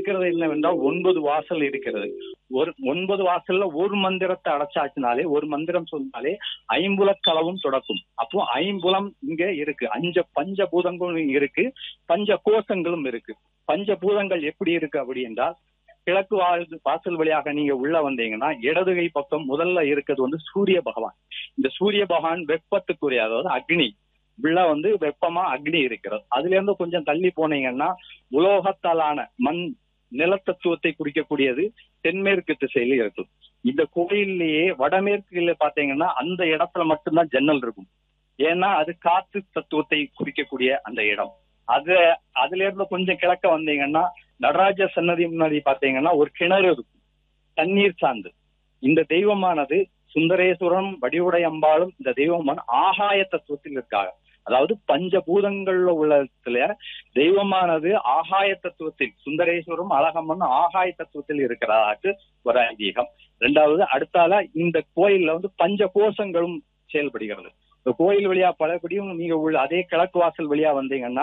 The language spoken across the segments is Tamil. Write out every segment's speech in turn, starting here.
இருக்கிறது என்னவென்றால் ஒன்பது வாசல் இருக்கிறது ஒரு ஒன்பது வாசல்ல ஒரு மந்திரத்தை அடைச்சாச்சுனாலே ஒரு மந்திரம் சொன்னாலே ஐம்புலக்களவும் தொடக்கும் அப்போ ஐம்புலம் இங்க இருக்கு அஞ்ச பஞ்சபூதங்களும் இருக்கு பஞ்ச கோஷங்களும் இருக்கு பஞ்சபூதங்கள் எப்படி இருக்கு அப்படி என்றால் கிழக்கு வா- வாசல் வழியாக நீங்க உள்ள வந்தீங்கன்னா இடது கை பக்கம் முதல்ல இருக்கிறது வந்து சூரிய பகவான் இந்த சூரிய பகவான் வெப்பத்துக்குரிய அதாவது அக்னி உள்ள வந்து வெப்பமா அக்னி இருக்கிறது அதுல இருந்து கொஞ்சம் தள்ளி போனீங்கன்னா உலோகத்தாலான மண் நிலத்தத்துவத்தை குறிக்கக்கூடியது தென்மேற்கு திசையில இருக்கும் இந்த கோயில்லையே வடமேற்குல பாத்தீங்கன்னா அந்த இடத்துல மட்டும்தான் ஜன்னல் இருக்கும் ஏன்னா அது காத்து தத்துவத்தை குறிக்கக்கூடிய அந்த இடம் அது அதுல இருந்து கொஞ்சம் கிழக்க வந்தீங்கன்னா நடராஜ சன்னதி முன்னாடி பாத்தீங்கன்னா ஒரு கிணறு இருக்கும் தண்ணீர் சார்ந்து இந்த தெய்வமானது சுந்தரேஸ்வரன் வடிவுடை அம்பாளும் இந்த தெய்வமான ஆகாய தத்துவத்தில் இருக்காங்க அதாவது பஞ்சபூதங்கள்ல உள்ளத்துல தெய்வமானது ஆகாய தத்துவத்தில் சுந்தரேஸ்வரம் அழகம்மன் ஆகாய தத்துவத்தில் இருக்கிறதாட்டு ஒரு ஐதீகம் ரெண்டாவது அடுத்தால இந்த கோயில்ல வந்து பஞ்ச கோஷங்களும் செயல்படுகிறது இந்த கோயில் வழியா பலபடியும் நீங்க உள்ள அதே கிழக்கு வாசல் வழியா வந்தீங்கன்னா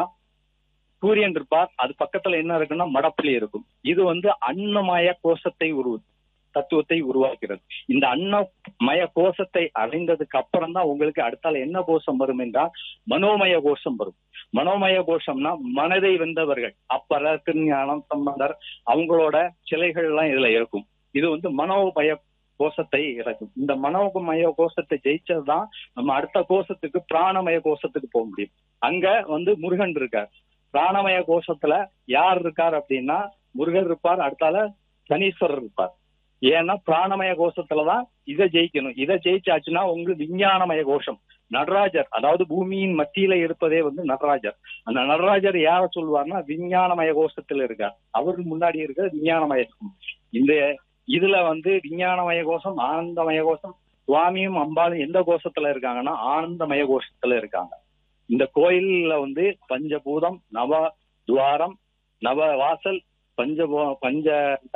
சூரியன் இருப்பார் அது பக்கத்துல என்ன இருக்குன்னா மடப்பிலி இருக்கும் இது வந்து அன்னமய கோஷத்தை உருவு தத்துவத்தை உருவாக்குறது இந்த அன்னமய கோஷத்தை அடைந்ததுக்கு அப்புறம் தான் உங்களுக்கு அடுத்தால என்ன கோஷம் வரும் என்றால் மனோமய கோஷம் வரும் மனோமய கோஷம்னா மனதை வென்றவர்கள் அப்பர திருஞானம் சம்பந்தர் அவங்களோட சிலைகள் எல்லாம் இதுல இருக்கும் இது வந்து மனோமய கோஷத்தை இறக்கும் இந்த மனோமய கோஷத்தை ஜெயிச்சதுதான் நம்ம அடுத்த கோஷத்துக்கு பிராணமய கோஷத்துக்கு போக முடியும் அங்க வந்து முருகன் இருக்கார் பிராணமய கோஷத்துல யார் இருக்கார் அப்படின்னா முருகன் இருப்பார் அடுத்தால சனீஸ்வரர் இருப்பார் ஏன்னா பிராணமய கோஷத்துலதான் இதை ஜெயிக்கணும் இதை ஜெயிச்சாச்சுன்னா உங்களுக்கு விஞ்ஞானமய கோஷம் நடராஜர் அதாவது பூமியின் மத்தியில இருப்பதே வந்து நடராஜர் அந்த நடராஜர் யார சொல்வார்னா விஞ்ஞானமய கோஷத்துல இருக்கார் அவருக்கு முன்னாடி இருக்க விஞ்ஞானமய கோஷம். இந்த இதுல வந்து விஞ்ஞானமய கோஷம் ஆனந்தமய கோஷம் சுவாமியும் அம்பாலும் எந்த கோஷத்துல இருக்காங்கன்னா ஆனந்தமய கோஷத்துல இருக்காங்க இந்த கோயில்ல வந்து பஞ்சபூதம் நவ துவாரம் நவ வாசல் பஞ்ச பஞ்ச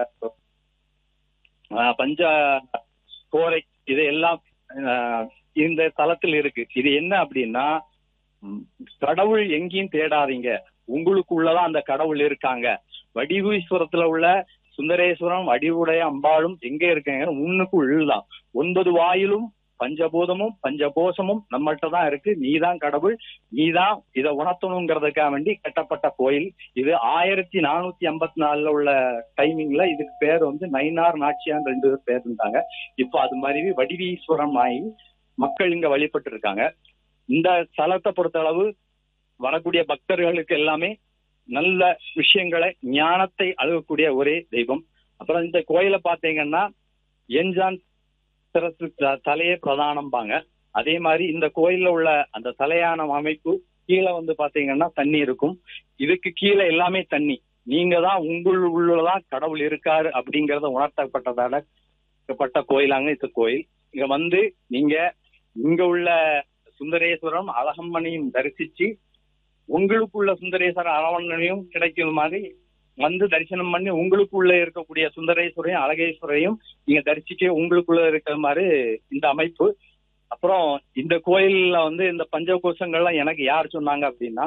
ஆஹ், பஞ்ச கோரை இது எல்லாம் ஆஹ், இந்த தளத்தில் இருக்கு இது என்ன அப்படின்னா ம், கடவுள் எங்கேயும் தேடாதீங்க உங்களுக்குள்ளதான் அந்த கடவுள் இருக்காங்க வடிவீஸ்வரத்துல உள்ள சுந்தரேஸ்வரம் வடிவுடைய அம்பாளும் எங்க இருக்காங்க உன்னுக்கு உள்ளதான் ஒன்பது வாயிலும் பஞ்சபூதமும் பஞ்சகோஷமும் நம்மள்ட்ட தான் இருக்கு நீதான் கடவுள் நீதான் இதை உணர்த்தணுங்கிறதுக்காக வேண்டி கட்டப்பட்ட கோயில் இது ஆயிரத்தி நானூத்தி ஐம்பத்தி நாலுல உள்ள டைமிங்ல இதுக்கு பேர் வந்து நைனார் நாச்சியான் ரெண்டு பேர் பேர் இருந்தாங்க இப்போ அது மாதிரி வடிவீஸ்வரம் ஆகி மக்கள் இங்க வழிபட்டு இருக்காங்க இந்த ஸ்தலத்தை பொறுத்தளவு வரக்கூடிய பக்தர்களுக்கு எல்லாமே நல்ல விஷயங்களை ஞானத்தை அழுகக்கூடிய ஒரே தெய்வம் அப்புறம் இந்த கோயிலை பார்த்தீங்கன்னா என்ஜான் சிரசு த- தலையே பிரதானம்பாங்க அதே மாதிரி இந்த கோயில்ல உள்ள அந்த தலையான அமைப்பு கீழே வந்து பாத்தீங்கன்னா தண்ணி இருக்கும் இதுக்கு கீழே எல்லாமே தண்ணி நீங்க தான் உங்கள் உள்ளதான் கடவுள் இருக்காரு அப்படிங்கறத உணர்த்தப்பட்டதால பட்ட கோயிலாங்க இந்த கோயில் இங்க வந்து நீங்க இங்க உள்ள சுந்தரேஸ்வரம் அழகம்மனையும் தரிசிச்சு உங்களுக்குள்ள சுந்தரேஸ்வர அரவணையும் கிடைக்கிற மாதிரி வந்து தரிசனம் பண்ணி உங்களுக்குள்ள இருக்கக்கூடிய சுந்தரேஸ்வரையும் அழகேஸ்வரையும் நீங்க தரிசிக்க உங்களுக்குள்ள இருக்கிற மாதிரி இந்த அமைப்பு அப்புறம் இந்த கோயில்ல வந்து இந்த பஞ்சகோஷங்கள்லாம் எனக்கு யார் சொன்னாங்க அப்படின்னா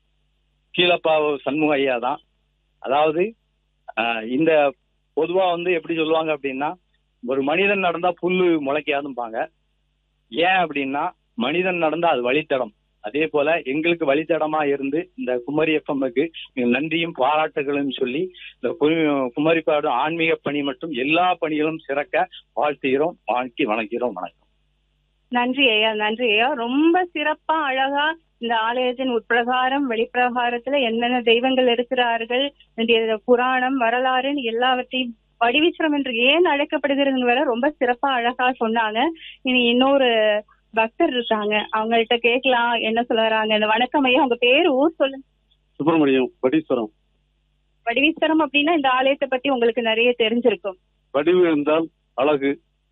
கீழப்பாவு சண்முக ஐயா தான் அதாவது ஆஹ், இந்த பொதுவா வந்து எப்படி சொல்லுவாங்க அப்படின்னா ஒரு மனிதன் நடந்தா புல்லு முளைக்காதும்பாங்க ஏன் அப்படின்னா மனிதன் நடந்தா அது வழித்தடம் அதே போல எங்களுக்கு வழித்தடமா இருந்து இந்த குமரி எஃப்எம்க்கு நன்றியும் பாராட்டுகளும் சொல்லி இந்த கு- குமரிப்பாடு ஆன்மீக பணி மற்றும் எல்லா பணிகளும் சிறக்க வாழ்த்துகிறோம் வாழ்க்கை வணங்குகிறோம் வணக்கம் நன்றி ஐயா நன்றி ஐயா ரொம்ப சிறப்பா அழகா இந்த ஆலயத்தின் உட்பிரகாரம் வெளிப்பிரகாரத்துல என்னென்ன தெய்வங்கள் இருக்கிறார்கள் இந்த புராணம் வரலாறுன்னு எல்லாவற்றையும் வடிவீஸ்வரம் என்று ஏன் அழைக்கப்படுகிறதுன்னு வேற ரொம்ப சிறப்பா அழகா சொன்னாங்க இனி இன்னொரு பக்தர் இருக்காங்க அவங்கள்ட்ட கேட்கலாம் என்ன சொல்லுறாங்க இந்த வணக்கம் ஐயா உங்க பேர் ஊர் சொல்லுங்க சுப்பிரமணியம் வடீஸ்வரம் வடிவீஸ்வரம் அப்படின்னா இந்த ஆலயத்தை பத்தி உங்களுக்கு நிறைய தெரிஞ்சிருக்கும் வடிவு என்றால் அழகு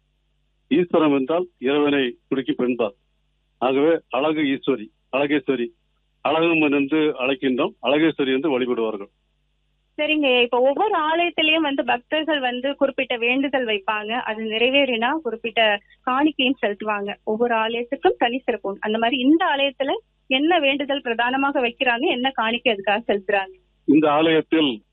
ஈஸ்வரம் என்றால் இறைவனை குறுக்கி பெண்பார் ஆகவே அழகு ஈஸ்வரி அழகேஸ்வரி அழகுமன் என்று அழைக்கின்றோம் அழகேஸ்வரி என்று வழிபடுவார்கள் சரிங்க இப்ப ஒவ்வொரு ஆலயத்திலயும் வந்து பக்தர்கள் வந்து குறிப்பிட்ட வேண்டுதல் வைப்பாங்க அது நிறைவேறினா குறிப்பிட்ட காணிக்கையும் செலுத்துவாங்க ஒவ்வொரு ஆலயத்துக்கும் தனி சிறப்பு உண்டு. அந்த மாதிரி இந்த ஆலயத்துல என்ன வேண்டுதல் பிரதானமாக வைக்கிறாங்க என்ன காணிக்கை அதுக்காக செலுத்துறாங்க இந்த ஆலயத்தில்